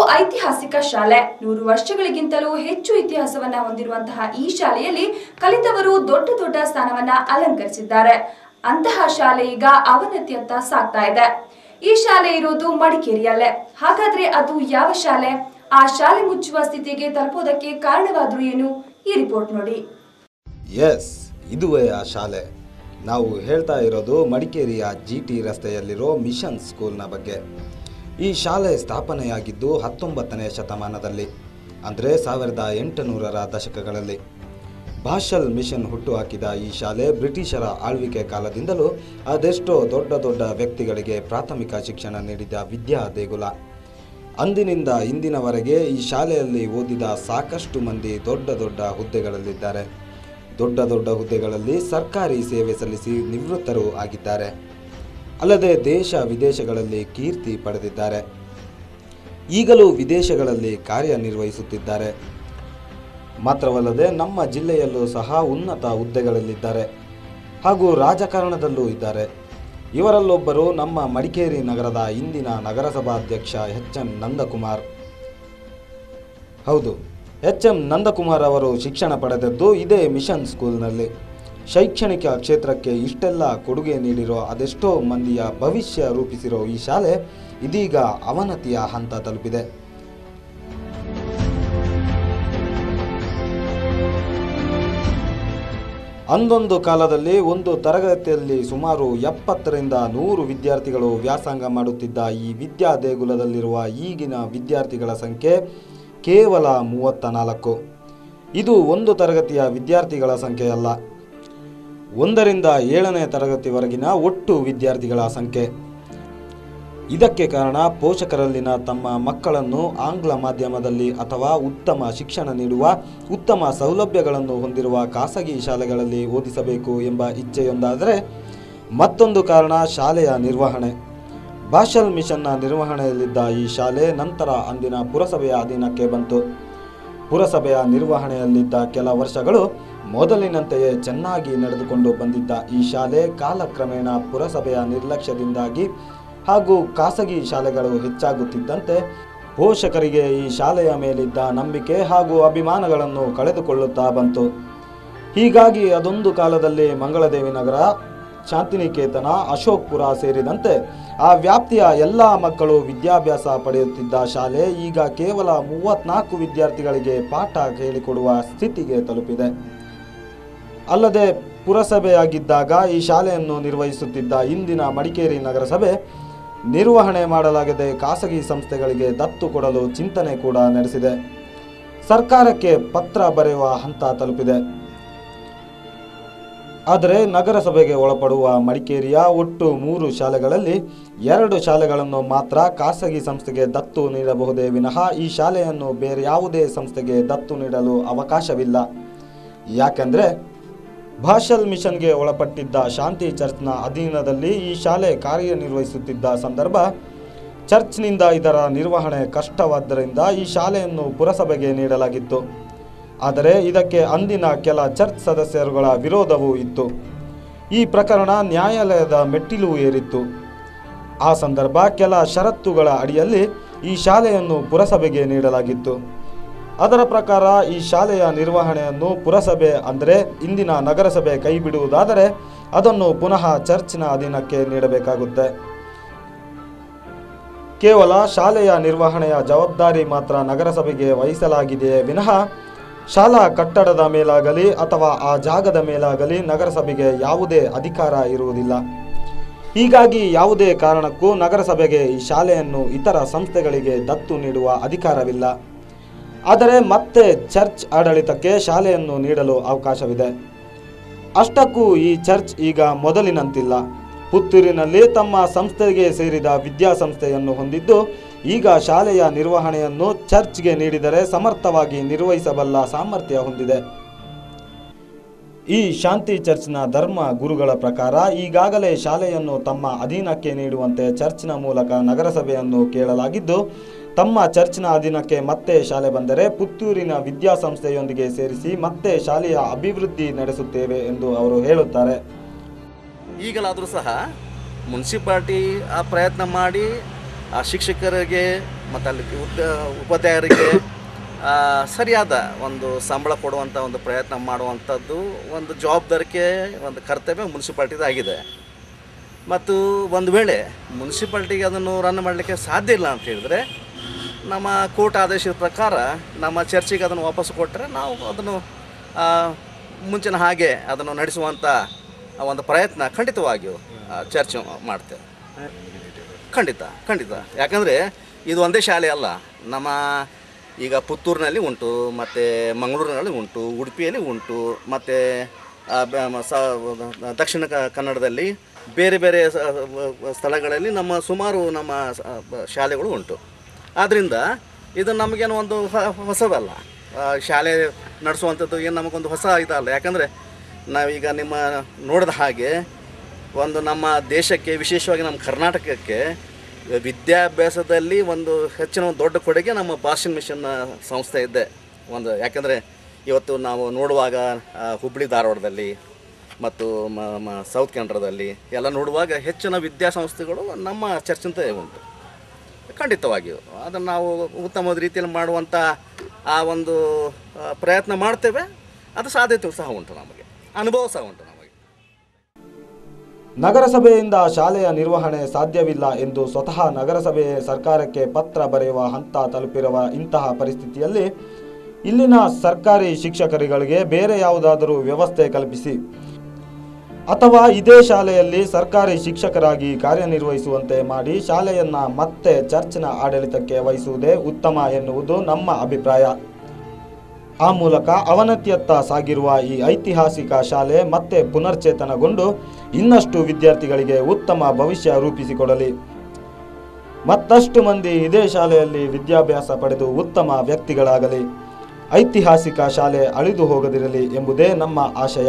ಐತಿಹಾಸಿಕ ಶಾಲೆ ನೂರು ವರ್ಷಗಳಿಗಿಂತಲೂ ಹೆಚ್ಚು ಇತಿಹಾಸವನ್ನ ಹೊಂದಿರುವಂತಹ ಈ ಶಾಲೆಯಲ್ಲಿ ಕಲಿತವರು ದೊಡ್ಡ ದೊಡ್ಡ ಸ್ಥಾನವನ್ನ ಅಲಂಕರಿಸಿದ್ದಾರೆ ಅಂತಹ ಶಾಲೆ ಈಗ ಅವನತಿಯತ್ತ ಸಾಗ್ತಾ ಇದೆ ಈ ಶಾಲೆ ಇರೋದು ಮಡಿಕೇರಿಯಲ್ಲೇ ಹಾಗಾದ್ರೆ ಅದು ಯಾವ ಶಾಲೆ ಆ ಶಾಲೆ ಮುಚ್ಚುವ ಸ್ಥಿತಿಗೆ ತಲುಪೋದಕ್ಕೆ ಕಾರಣವಾದ್ರು ಏನು ಈ ರಿಪೋರ್ಟ್ ನೋಡಿ ಎಸ್ ಇದುವೇ ಆ ಶಾಲೆ ನಾವು ಹೇಳ್ತಾ ಇರೋದು ಮಡಿಕೇರಿಯ ಜಿ ಟಿ ರಸ್ತೆಯಲ್ಲಿರೋ ಮಿಷನ್ ಸ್ಕೂಲ್ನ ಬಗ್ಗೆ ಈ ಶಾಲೆ ಸ್ಥಾಪನೆಯಾಗಿದ್ದು ಹತ್ತೊಂಬತ್ತನೇ ಶತಮಾನದಲ್ಲಿ ಅಂದರೆ ಸಾವಿರದ ಎಂಟುನೂರರ ದಶಕಗಳಲ್ಲಿ ಭಾಷಲ್ ಮಿಷನ್ ಹುಟ್ಟುಹಾಕಿದ ಈ ಶಾಲೆ ಬ್ರಿಟಿಷರ ಆಳ್ವಿಕೆ ಕಾಲದಿಂದಲೂ ಅದೆಷ್ಟೋ ದೊಡ್ಡ ದೊಡ್ಡ ವ್ಯಕ್ತಿಗಳಿಗೆ ಪ್ರಾಥಮಿಕ ಶಿಕ್ಷಣ ನೀಡಿದ ವಿದ್ಯಾ ದೇಗುಲ ಅಂದಿನಿಂದ ಇಂದಿನವರೆಗೆ ಈ ಶಾಲೆಯಲ್ಲಿ ಓದಿದ ಸಾಕಷ್ಟು ಮಂದಿ ದೊಡ್ಡ ದೊಡ್ಡ ಹುದ್ದೆಗಳಲ್ಲಿದ್ದಾರೆ ದೊಡ್ಡ ದೊಡ್ಡ ಹುದ್ದೆಗಳಲ್ಲಿ ಸರ್ಕಾರಿ ಸೇವೆ ಸಲ್ಲಿಸಿ ನಿವೃತ್ತರೂ ಆಗಿದ್ದಾರೆ ಅಲ್ಲದೆ ದೇಶ ವಿದೇಶಗಳಲ್ಲಿ ಕೀರ್ತಿ ಪಡೆದಿದ್ದಾರೆ ಈಗಲೂ ವಿದೇಶಗಳಲ್ಲಿ ಕಾರ್ಯನಿರ್ವಹಿಸುತ್ತಿದ್ದಾರೆ ಮಾತ್ರವಲ್ಲದೆ ನಮ್ಮ ಜಿಲ್ಲೆಯಲ್ಲೂ ಸಹ ಉನ್ನತ ಹುದ್ದೆಗಳಲ್ಲಿದ್ದಾರೆ ಹಾಗೂ ರಾಜಕಾರಣದಲ್ಲೂ ಇದ್ದಾರೆ ಇವರಲ್ಲೊಬ್ಬರು ನಮ್ಮ ಮಡಿಕೇರಿ ನಗರದ ಇಂದಿನ ನಗರಸಭಾಧ್ಯಕ್ಷ ಎಚ್ ಎಂ ನಂದಕುಮಾರ್ ಹೌದು ಎಚ್ ಎಂ ನಂದಕುಮಾರ್ ಅವರು ಶಿಕ್ಷಣ ಪಡೆದದ್ದು ಇದೇ ಮಿಷನ್ ಸ್ಕೂಲ್ನಲ್ಲಿ ಶೈಕ್ಷಣಿಕ ಕ್ಷೇತ್ರಕ್ಕೆ ಇಷ್ಟೆಲ್ಲ ಕೊಡುಗೆ ನೀಡಿರೋ ಅದೆಷ್ಟೋ ಮಂದಿಯ ಭವಿಷ್ಯ ರೂಪಿಸಿರೋ ಈ ಶಾಲೆ ಇದೀಗ ಅವನತಿಯ ಹಂತ ತಲುಪಿದೆ ಅಂದೊಂದು ಕಾಲದಲ್ಲಿ ಒಂದು ತರಗತಿಯಲ್ಲಿ ಸುಮಾರು ಎಪ್ಪತ್ತರಿಂದ ನೂರು ವಿದ್ಯಾರ್ಥಿಗಳು ವ್ಯಾಸಂಗ ಮಾಡುತ್ತಿದ್ದ ಈ ವಿದ್ಯಾ ದೇಗುಲದಲ್ಲಿರುವ ಈಗಿನ ವಿದ್ಯಾರ್ಥಿಗಳ ಸಂಖ್ಯೆ ಕೇವಲ ಮೂವತ್ತ ನಾಲ್ಕು ಇದು ಒಂದು ತರಗತಿಯ ವಿದ್ಯಾರ್ಥಿಗಳ ಸಂಖ್ಯೆಯಲ್ಲ ಒಂದರಿಂದ ಏಳನೇ ತರಗತಿವರೆಗಿನ ಒಟ್ಟು ವಿದ್ಯಾರ್ಥಿಗಳ ಸಂಖ್ಯೆ ಇದಕ್ಕೆ ಕಾರಣ ಪೋಷಕರಲ್ಲಿನ ತಮ್ಮ ಮಕ್ಕಳನ್ನು ಆಂಗ್ಲ ಮಾಧ್ಯಮದಲ್ಲಿ ಅಥವಾ ಉತ್ತಮ ಶಿಕ್ಷಣ ನೀಡುವ ಉತ್ತಮ ಸೌಲಭ್ಯಗಳನ್ನು ಹೊಂದಿರುವ ಖಾಸಗಿ ಶಾಲೆಗಳಲ್ಲಿ ಓದಿಸಬೇಕು ಎಂಬ ಇಚ್ಛೆಯೊಂದಾದರೆ ಮತ್ತೊಂದು ಕಾರಣ ಶಾಲೆಯ ನಿರ್ವಹಣೆ ಭಾಷಲ್ ಮಿಷನ್ನ ನಿರ್ವಹಣೆಯಲ್ಲಿದ್ದ ಈ ಶಾಲೆ ನಂತರ ಅಂದಿನ ಪುರಸಭೆಯ ಅಧೀನಕ್ಕೆ ಬಂತು ಪುರಸಭೆಯ ನಿರ್ವಹಣೆಯಲ್ಲಿದ್ದ ಕೆಲ ವರ್ಷಗಳು ಮೊದಲಿನಂತೆಯೇ ಚೆನ್ನಾಗಿ ನಡೆದುಕೊಂಡು ಬಂದಿದ್ದ ಈ ಶಾಲೆ ಕಾಲಕ್ರಮೇಣ ಪುರಸಭೆಯ ನಿರ್ಲಕ್ಷ್ಯದಿಂದಾಗಿ ಹಾಗೂ ಖಾಸಗಿ ಶಾಲೆಗಳು ಹೆಚ್ಚಾಗುತ್ತಿದ್ದಂತೆ ಪೋಷಕರಿಗೆ ಈ ಶಾಲೆಯ ಮೇಲಿದ್ದ ನಂಬಿಕೆ ಹಾಗೂ ಅಭಿಮಾನಗಳನ್ನು ಕಳೆದುಕೊಳ್ಳುತ್ತಾ ಬಂತು ಹೀಗಾಗಿ ಅದೊಂದು ಕಾಲದಲ್ಲಿ ಮಂಗಳದೇವಿ ನಗರ ಶಾಂತಿನಿಕೇತನ ಅಶೋಕ್ಪುರ ಸೇರಿದಂತೆ ಆ ವ್ಯಾಪ್ತಿಯ ಎಲ್ಲ ಮಕ್ಕಳು ವಿದ್ಯಾಭ್ಯಾಸ ಪಡೆಯುತ್ತಿದ್ದ ಶಾಲೆ ಈಗ ಕೇವಲ ಮೂವತ್ನಾಲ್ಕು ವಿದ್ಯಾರ್ಥಿಗಳಿಗೆ ಪಾಠ ಹೇಳಿಕೊಡುವ ಸ್ಥಿತಿಗೆ ತಲುಪಿದೆ ಅಲ್ಲದೆ ಪುರಸಭೆಯಾಗಿದ್ದಾಗ ಈ ಶಾಲೆಯನ್ನು ನಿರ್ವಹಿಸುತ್ತಿದ್ದ ಇಂದಿನ ಮಡಿಕೇರಿ ನಗರಸಭೆ ನಿರ್ವಹಣೆ ಮಾಡಲಾಗದೆ ಖಾಸಗಿ ಸಂಸ್ಥೆಗಳಿಗೆ ದತ್ತು ಕೊಡಲು ಚಿಂತನೆ ಕೂಡ ನಡೆಸಿದೆ ಸರ್ಕಾರಕ್ಕೆ ಪತ್ರ ಬರೆಯುವ ಹಂತ ತಲುಪಿದೆ ಆದರೆ ನಗರಸಭೆಗೆ ಒಳಪಡುವ ಮಡಿಕೇರಿಯ ಒಟ್ಟು ಮೂರು ಶಾಲೆಗಳಲ್ಲಿ ಎರಡು ಶಾಲೆಗಳನ್ನು ಮಾತ್ರ ಖಾಸಗಿ ಸಂಸ್ಥೆಗೆ ದತ್ತು ನೀಡಬಹುದೇ ವಿನಃ ಈ ಶಾಲೆಯನ್ನು ಬೇರೆ ಯಾವುದೇ ಸಂಸ್ಥೆಗೆ ದತ್ತು ನೀಡಲು ಅವಕಾಶವಿಲ್ಲ ಯಾಕೆಂದರೆ ಭಾಷಲ್ ಮಿಷನ್ಗೆ ಒಳಪಟ್ಟಿದ್ದ ಶಾಂತಿ ಚರ್ಚ್ನ ಅಧೀನದಲ್ಲಿ ಈ ಶಾಲೆ ಕಾರ್ಯನಿರ್ವಹಿಸುತ್ತಿದ್ದ ಸಂದರ್ಭ ಚರ್ಚ್ನಿಂದ ಇದರ ನಿರ್ವಹಣೆ ಕಷ್ಟವಾದ್ದರಿಂದ ಈ ಶಾಲೆಯನ್ನು ಪುರಸಭೆಗೆ ನೀಡಲಾಗಿತ್ತು ಆದರೆ ಇದಕ್ಕೆ ಅಂದಿನ ಕೆಲ ಚರ್ಚ್ ಸದಸ್ಯರುಗಳ ವಿರೋಧವೂ ಇತ್ತು ಈ ಪ್ರಕರಣ ನ್ಯಾಯಾಲಯದ ಮೆಟ್ಟಿಲು ಏರಿತ್ತು ಆ ಸಂದರ್ಭ ಕೆಲ ಷರತ್ತುಗಳ ಅಡಿಯಲ್ಲಿ ಈ ಶಾಲೆಯನ್ನು ಪುರಸಭೆಗೆ ನೀಡಲಾಗಿತ್ತು ಅದರ ಪ್ರಕಾರ ಈ ಶಾಲೆಯ ನಿರ್ವಹಣೆಯನ್ನು ಪುರಸಭೆ ಅಂದರೆ ಇಂದಿನ ನಗರಸಭೆ ಕೈಬಿಡುವುದಾದರೆ ಅದನ್ನು ಪುನಃ ಚರ್ಚ್ನ ಅಧೀನಕ್ಕೆ ನೀಡಬೇಕಾಗುತ್ತೆ ಕೇವಲ ಶಾಲೆಯ ನಿರ್ವಹಣೆಯ ಜವಾಬ್ದಾರಿ ಮಾತ್ರ ನಗರಸಭೆಗೆ ವಹಿಸಲಾಗಿದೆಯೇ ವಿನಃ ಶಾಲಾ ಕಟ್ಟಡದ ಮೇಲಾಗಲಿ ಅಥವಾ ಆ ಜಾಗದ ಮೇಲಾಗಲಿ ನಗರಸಭೆಗೆ ಯಾವುದೇ ಅಧಿಕಾರ ಇರುವುದಿಲ್ಲ ಹೀಗಾಗಿ ಯಾವುದೇ ಕಾರಣಕ್ಕೂ ನಗರಸಭೆಗೆ ಈ ಶಾಲೆಯನ್ನು ಇತರ ಸಂಸ್ಥೆಗಳಿಗೆ ದತ್ತು ನೀಡುವ ಅಧಿಕಾರವಿಲ್ಲ ಆದರೆ ಮತ್ತೆ ಚರ್ಚ್ ಆಡಳಿತಕ್ಕೆ ಶಾಲೆಯನ್ನು ನೀಡಲು ಅವಕಾಶವಿದೆ ಅಷ್ಟಕ್ಕೂ ಈ ಚರ್ಚ್ ಈಗ ಮೊದಲಿನಂತಿಲ್ಲ ಪುತ್ತೂರಿನಲ್ಲಿ ತಮ್ಮ ಸಂಸ್ಥೆಗೆ ಸೇರಿದ ವಿದ್ಯಾಸಂಸ್ಥೆಯನ್ನು ಹೊಂದಿದ್ದು ಈಗ ಶಾಲೆಯ ನಿರ್ವಹಣೆಯನ್ನು ಚರ್ಚ್ಗೆ ನೀಡಿದರೆ ಸಮರ್ಥವಾಗಿ ನಿರ್ವಹಿಸಬಲ್ಲ ಸಾಮರ್ಥ್ಯ ಹೊಂದಿದೆ ಈ ಶಾಂತಿ ಚರ್ಚ್ನ ಧರ್ಮ ಗುರುಗಳ ಪ್ರಕಾರ ಈಗಾಗಲೇ ಶಾಲೆಯನ್ನು ತಮ್ಮ ಅಧೀನಕ್ಕೆ ನೀಡುವಂತೆ ಚರ್ಚ್ನ ಮೂಲಕ ನಗರಸಭೆಯನ್ನು ಕೇಳಲಾಗಿದ್ದು ತಮ್ಮ ಚರ್ಚ್ನ ಅಧೀನಕ್ಕೆ ಮತ್ತೆ ಶಾಲೆ ಬಂದರೆ ಪುತ್ತೂರಿನ ವಿದ್ಯಾಸಂಸ್ಥೆಯೊಂದಿಗೆ ಸೇರಿಸಿ ಮತ್ತೆ ಶಾಲೆಯ ಅಭಿವೃದ್ಧಿ ನಡೆಸುತ್ತೇವೆ ಎಂದು ಅವರು ಹೇಳುತ್ತಾರೆ ಈಗಲಾದರೂ ಸಹ ಮುನ್ಸಿಪಾಲ್ಟಿ ಆ ಪ್ರಯತ್ನ ಮಾಡಿ ಆ ಶಿಕ್ಷಕರಿಗೆ ಮತ್ತು ಅಲ್ಲಿ ಉಪ ಉಪಾಧ್ಯಾಯರಿಗೆ ಆ, ಸರಿಯಾದ ಒಂದು ಸಂಬಳ ಕೊಡುವಂಥ ಒಂದು ಪ್ರಯತ್ನ ಮಾಡುವಂಥದ್ದು ಒಂದು ಜವಾಬ್ದಾರಿಕೆ ಒಂದು ಕರ್ತವ್ಯ ಮುನ್ಸಿಪಾಲ್ಟಿದು ಆಗಿದೆ ಮತ್ತು ಒಂದು ವೇಳೆ ಮುನ್ಸಿಪಾಲ್ಟಿಗೆ ಅದನ್ನು ರನ್ ಮಾಡಲಿಕ್ಕೆ ಸಾಧ್ಯ ಇಲ್ಲ ಅಂತ ಹೇಳಿದರೆ ನಮ್ಮ ಕೋರ್ಟ್ ಆದೇಶದ ಪ್ರಕಾರ ನಮ್ಮ ಚರ್ಚಿಗೆ ಅದನ್ನು ವಾಪಸ್ ಕೊಟ್ಟರೆ ನಾವು ಅದನ್ನು ಆ, ಮುಂಚಿನ ಹಾಗೆ ಅದನ್ನು ನಡೆಸುವಂಥ ಒಂದು ಪ್ರಯತ್ನ ಖಂಡಿತವಾಗಿಯೂ ಆ, ಚರ್ಚೆ ಮಾಡ್ತೇವೆ ಖಂಡಿತ ಖಂಡಿತ ಯಾಕಂದರೆ ಇದು ಒಂದೇ ಶಾಲೆ ಅಲ್ಲ ನಮ್ಮ ಈಗ ಪುತ್ತೂರಿನಲ್ಲಿ ಉಂಟು ಮತ್ತು ಮಂಗಳೂರಿನಲ್ಲಿ ಉಂಟು ಉಡುಪಿಯಲ್ಲಿ ಉಂಟು ಮತ್ತು ಆ, ಬ- ಮ- ಸ ದಕ್ಷಿಣ ಕ- ಕನ್ನಡದಲ್ಲಿ ಬೇರೆ ಬೇರೆ ಸ- ಸ್ಥಳಗಳಲ್ಲಿ ನಮ್ಮ ಸುಮಾರು ನಮ್ಮ ಸ- ಬ- ಶಾಲೆಗಳು ಉಂಟು ಆದ್ದರಿಂದ ಇದು ನಮಗೇನು ಒಂದು ಹ- ಹೊಸದಲ್ಲ ಆ, ಶಾಲೆ ನಡೆಸುವಂಥದ್ದು ಏನು ನಮಗೊಂದು ಹೊಸ ಇದಲ್ಲ ಯಾಕಂದರೆ ನಾವೀಗ ನಿಮ್ಮ ನೋಡಿದ ಹಾಗೆ ಒಂದು ನಮ್ಮ ದೇಶಕ್ಕೆ ವಿಶೇಷವಾಗಿ ನಮ್ಮ ಕರ್ನಾಟಕಕ್ಕೆ ವಿದ್ಯಾಭ್ಯಾಸದಲ್ಲಿ ಒಂದು ಹೆಚ್ಚಿನ ಒಂದು ದೊಡ್ಡ ಕೊಡುಗೆ ನಮ್ಮ ಭಾಷನ್ ಮಿಷನ್ ಸಂಸ್ಥೆ ಇದೆ ಒಂದು ಯಾಕಂದರೆ ಇವತ್ತು ನಾವು ನೋಡುವಾಗ ಆ, ಹುಬ್ಳಿ ಧಾರವಾಡದಲ್ಲಿ ಮತ್ತು ಮ- ಮ- ಸೌತ್ ಕೆನಡಾದಲ್ಲಿ ಎಲ್ಲ ನೋಡುವಾಗ ಹೆಚ್ಚಿನ ವಿದ್ಯಾಸಂಸ್ಥೆಗಳು ನಮ್ಮ ಚರ್ಚಿಂತ ಉಂಟು ಖಂಡಿತವಾಗಿಯೂ ಅದನ್ನು ನಾವು ಉತ್ತಮವಾದ ರೀತಿಯಲ್ಲಿ ಮಾಡುವಂಥ ಆ ಒಂದು ಆ, ಪ್ರಯತ್ನ ಮಾಡ್ತೇವೆ ಅದು ಸಾಧ್ಯತೆ ಸಹ ಉಂಟು ನಮಗೆ ಅನುಭವ ಸಹ ಉಂಟು ನಮಗೆ ನಗರಸಭೆಯಿಂದ ಶಾಲೆಯ ನಿರ್ವಹಣೆ ಸಾಧ್ಯವಿಲ್ಲ ಎಂದು ಸ್ವತಃ ನಗರಸಭೆಯೇ ಸರ್ಕಾರಕ್ಕೆ ಪತ್ರ ಬರೆಯುವ ಹಂತ ತಲುಪಿರುವ ಇಂತಹ ಪರಿಸ್ಥಿತಿಯಲ್ಲಿ ಇಲ್ಲಿನ ಸರ್ಕಾರಿ ಶಿಕ್ಷಕರುಗಳಿಗೆ ಬೇರೆ ಯಾವುದಾದರೂ ವ್ಯವಸ್ಥೆ ಕಲ್ಪಿಸಿ ಅಥವಾ ಇದೇ ಶಾಲೆಯಲ್ಲಿ ಸರ್ಕಾರಿ ಶಿಕ್ಷಕರಾಗಿ ಕಾರ್ಯನಿರ್ವಹಿಸುವಂತೆ ಮಾಡಿ ಶಾಲೆಯನ್ನ ಮತ್ತೆ ಚರ್ಚ್ನ ಆಡಳಿತಕ್ಕೆ ವಹಿಸುವುದೇ ಉತ್ತಮ ಎನ್ನುವುದು ನಮ್ಮ ಅಭಿಪ್ರಾಯ ಆ ಮೂಲಕ ಅವನತಿಯತ್ತ ಸಾಗಿರುವ ಈ ಐತಿಹಾಸಿಕ ಶಾಲೆ ಮತ್ತೆ ಪುನರ್ಚೇತನಗೊಂಡು ಇನ್ನಷ್ಟು ವಿದ್ಯಾರ್ಥಿಗಳಿಗೆ ಉತ್ತಮ ಭವಿಷ್ಯ ರೂಪಿಸಿಕೊಡಲಿ ಮತ್ತಷ್ಟು ಮಂದಿ ಇದೇ ಶಾಲೆಯಲ್ಲಿ ವಿದ್ಯಾಭ್ಯಾಸ ಪಡೆದು ಉತ್ತಮ ವ್ಯಕ್ತಿಗಳಾಗಲಿ ಐತಿಹಾಸಿಕ ಶಾಲೆ ಅಳಿದು ಹೋಗದಿರಲಿ ಎಂಬುದೇ ನಮ್ಮ ಆಶಯ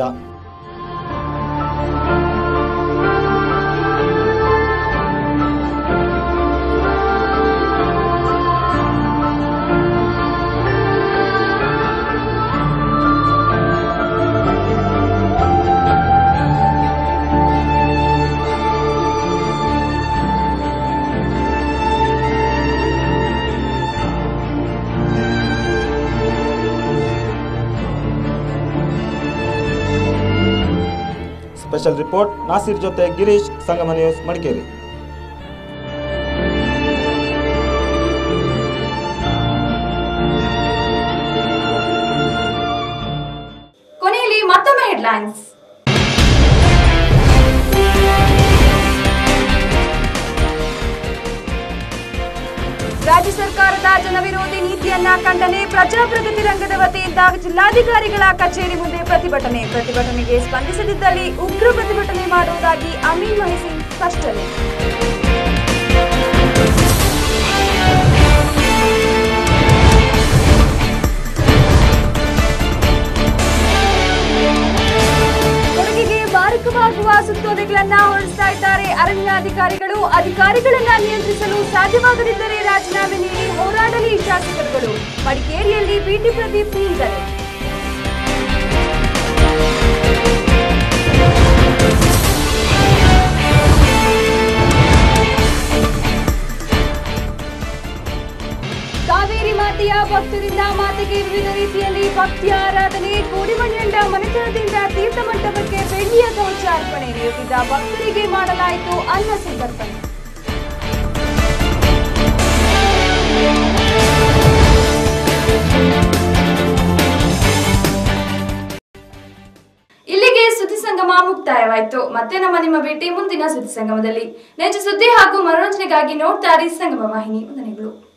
ಸ್ಪೆಷಲ್ ರಿಪೋರ್ಟ್ ನಾಸಿರ್ ಜೊತೆ ಗಿರೀಶ್ ಸಂಗಮ ನ್ಯೂಸ್ ಮಡಿಕೇರಿ ಕೊನೆಯಲ್ಲಿ ಮತ್ತೊಮ್ಮೆ ಹೆಡ್ಲೈನ್ಸ್ ರಾಜ್ಯ ಸರ್ಕಾರದ ಜನವಿರೋಧಿ ನೀತಿಯನ್ನ ಖಂಡನೆ ಪ್ರಜಾಪ್ರಗತಿ ರಂಗದ ವತಿಯಿಂದ ಜಿಲ್ಲಾಧಿಕಾರಿಗಳ ಕಚೇರಿ ಮುಂದೆ ಪ್ರತಿಭಟನೆ ಪ್ರತಿಭಟನೆಗೆ ಸ್ಪಂದಿಸದಿದ್ದಲ್ಲಿ ಉಗ್ರ ಪ್ರತಿಭಟನೆ ಮಾಡುವುದಾಗಿ ಅಮೀನ್ ಮಹಿಸಿಂಗ್ ಸ್ಪಷ್ಟನೆ ಕೊಡಗಿಗೆ ಮಾರಕವಾಗುವ ಸುತ್ತೋಲೆಗಳನ್ನ ಹೊರಡಿಸ್ತಾ ಇದ್ದಾರೆ ಅರಣ್ಯಾಧಿಕಾರಿಗಳು ಅಧಿಕಾರಿಗಳನ್ನ ನಿಯಂತ್ರಿಸಲು ಸಾಧ್ಯವಾಗದಿದ್ದರೆ ರಾಜೀನಾಮೆ ನೀಡಿ ಹೋರಾಡಲಿ ಶಾಸಕರುಗಳು ಮಡಿಕೇರಿಯಲ್ಲಿ ಬಿಟಿ ಪ್ರದೀಪ್ ನಿಂದನೆ ಕಾವೇರಿ ಮಾತೆಯ ಭಕ್ತರಿಂದ ಮಾತೆಗೆ ವಿವಿಧ ರೀತಿಯಲ್ಲಿ ಭಕ್ತಿಯ ಆರಾಧನೆ ಕೋಡಿಮಣ್ಣಂಡ ಮನೆತನದಿಂದ ತೀರ್ಥ ಮಂಟಪಕ್ಕೆ ಬೆಳ್ಳಿಯ ಕವಚ ಅರ್ಪಣೆ ನೀಡುತ್ತಿದ್ದ ಭಕ್ತರಿಗೆ ಮಾಡಲಾಯಿತು ಅನ್ನ ಸಂತರ್ಪಣೆ ಇಲ್ಲಿಗೆ ಸುದ್ದಿ ಸಂಗಮ ಮುಕ್ತಾಯವಾಯಿತು ಮತ್ತೆ ನಮ್ಮ ನಿಮ್ಮ ಭೇಟಿ ಮುಂದಿನ ಸುದ್ದಿ ಸಂಗಮದಲ್ಲಿ ನೈಜ ಸುದ್ದಿ ಹಾಗೂ ಮನೋರಂಜನೆಗಾಗಿ ನೋಡ್ತಾರೆ ಸಂಗಮ ವಾಹಿನಿ ವಂದನೆಗಳು